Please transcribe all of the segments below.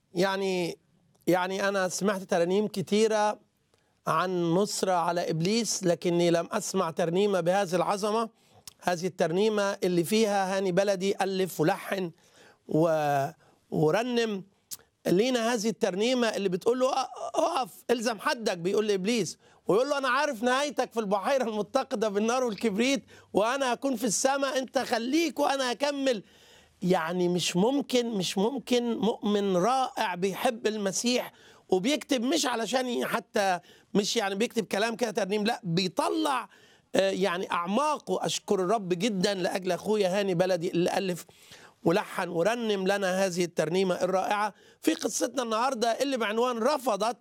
يعني يعني أنا سمعت ترانيم كتيرة عن نصرة على إبليس لكني لم أسمع ترنيمة بهذه العظمة هذه الترنيمة اللي فيها هاني بلدي ألف ولحن و... ورنم لينا هذه الترنيمة اللي بتقول له اقف الزم حدك بيقول لإبليس ويقول له أنا عارف نهايتك في البحيرة المتقدة بالنار والكبريت وأنا هكون في السماء أنت خليك وأنا هكمل يعني مش ممكن مش ممكن مؤمن رائع بيحب المسيح وبيكتب مش علشان حتى مش يعني بيكتب كلام كده ترنيم لا بيطلع يعني اعماقه اشكر الرب جدا لاجل اخويا هاني بلدي اللي الف ولحن ورنم لنا هذه الترنيمه الرائعه في قصتنا النهارده اللي بعنوان رفضت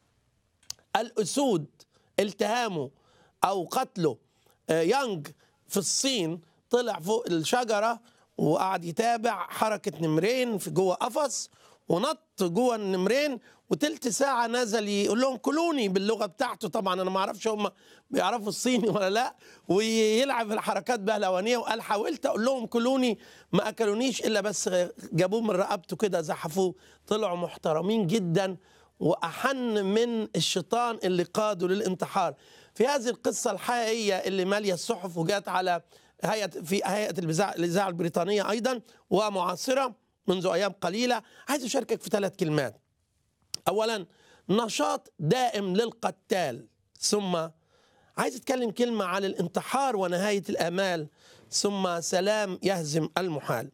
الاسود التهامه او قتله يانج في الصين طلع فوق الشجره وقعد يتابع حركه نمرين في جوه قفص ونط جوه النمرين وتلت ساعة نزل يقول لهم كلوني باللغة بتاعته طبعا أنا ما أعرفش هم بيعرفوا الصيني ولا لا ويلعب الحركات بهلوانية وقال حاولت أقول لهم كلوني ما أكلونيش إلا بس جابوه من رقبته كده زحفوه طلعوا محترمين جدا وأحن من الشيطان اللي قاده للانتحار في هذه القصة الحقيقية اللي مالية الصحف وجات على هيئة في هيئة الإذاعة البريطانية أيضا ومعاصرة منذ أيام قليلة عايز أشاركك في ثلاث كلمات اولا نشاط دائم للقتال ثم عايز اتكلم كلمه عن الانتحار ونهايه الامال ثم سلام يهزم المحال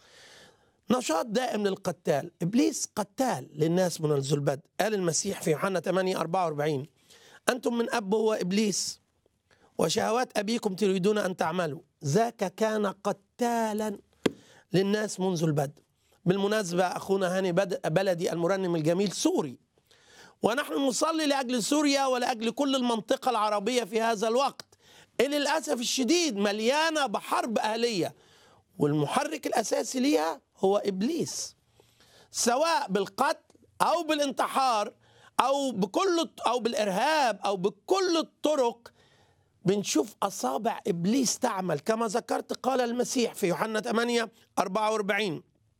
نشاط دائم للقتال ابليس قتال للناس منذ البدء قال المسيح في يوحنا 8 44 انتم من اب هو ابليس وشهوات ابيكم تريدون ان تعملوا ذاك كان قتالا للناس منذ البدء بالمناسبة أخونا هاني بلدي المرنم الجميل سوري ونحن نصلي لأجل سوريا ولأجل كل المنطقة العربية في هذا الوقت اللي للأسف الشديد مليانة بحرب أهلية والمحرك الأساسي ليها هو إبليس سواء بالقتل أو بالانتحار أو بكل أو بالإرهاب أو بكل الطرق بنشوف أصابع إبليس تعمل كما ذكرت قال المسيح في يوحنا 8 44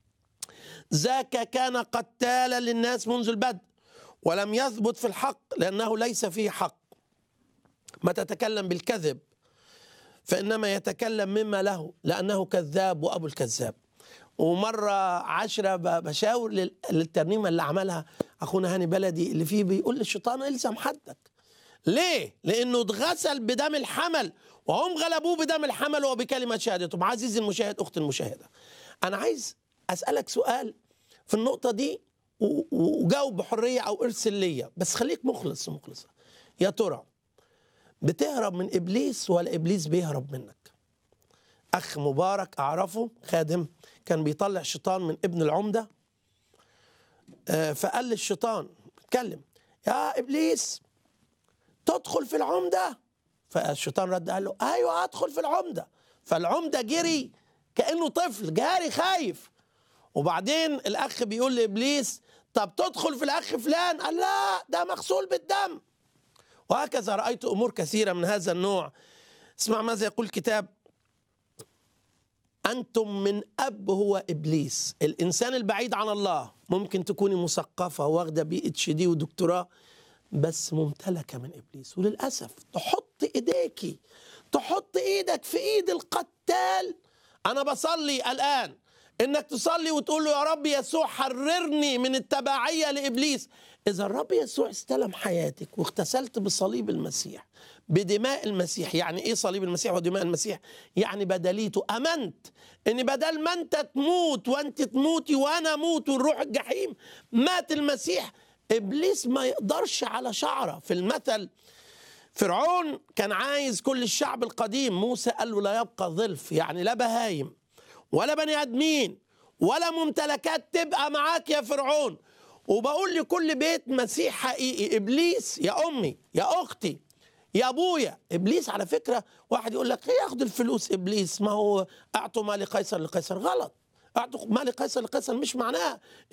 ذاك كان قتالا للناس منذ البدء ولم يثبت في الحق لأنه ليس فيه حق ما تتكلم بالكذب فإنما يتكلم مما له لأنه كذاب وأبو الكذاب ومرة عشرة بشاور للترنيمة اللي عملها أخونا هاني بلدي اللي فيه بيقول للشيطان الزم حدك ليه؟ لأنه اتغسل بدم الحمل وهم غلبوه بدم الحمل وبكلمة شهادتهم عزيزي المشاهد أخت المشاهدة أنا عايز اسالك سؤال في النقطه دي وجاوب بحريه او ارسل ليا بس خليك مخلص مخلصه يا ترى بتهرب من ابليس ولا ابليس بيهرب منك اخ مبارك اعرفه خادم كان بيطلع شيطان من ابن العمده فقال للشيطان اتكلم يا ابليس تدخل في العمده فالشيطان رد قال له ايوه ادخل في العمده فالعمده جري كانه طفل جاري خايف وبعدين الاخ بيقول لابليس طب تدخل في الاخ فلان قال لا ده مغسول بالدم وهكذا رايت امور كثيره من هذا النوع اسمع ماذا يقول الكتاب انتم من اب هو ابليس الانسان البعيد عن الله ممكن تكوني مثقفه واخده بي اتش دي ودكتوراه بس ممتلكه من ابليس وللاسف تحط ايديكي تحط ايدك في ايد القتال انا بصلي الان انك تصلي وتقول له يا رب يسوع حررني من التبعيه لابليس اذا الرب يسوع استلم حياتك واغتسلت بصليب المسيح بدماء المسيح يعني ايه صليب المسيح ودماء المسيح يعني بدليته امنت ان بدل ما انت تموت وانت تموتي وانا اموت ونروح الجحيم مات المسيح ابليس ما يقدرش على شعره في المثل فرعون كان عايز كل الشعب القديم موسى قال له لا يبقى ظلف يعني لا بهايم ولا بني ادمين ولا ممتلكات تبقى معاك يا فرعون وبقول لكل بيت مسيح حقيقي ابليس يا امي يا اختي يا ابويا ابليس على فكره واحد يقول لك ايه ياخد الفلوس ابليس ما هو اعطوا ما لقيصر لقيصر غلط اعطوا ما لقيصر لقيصر مش معناها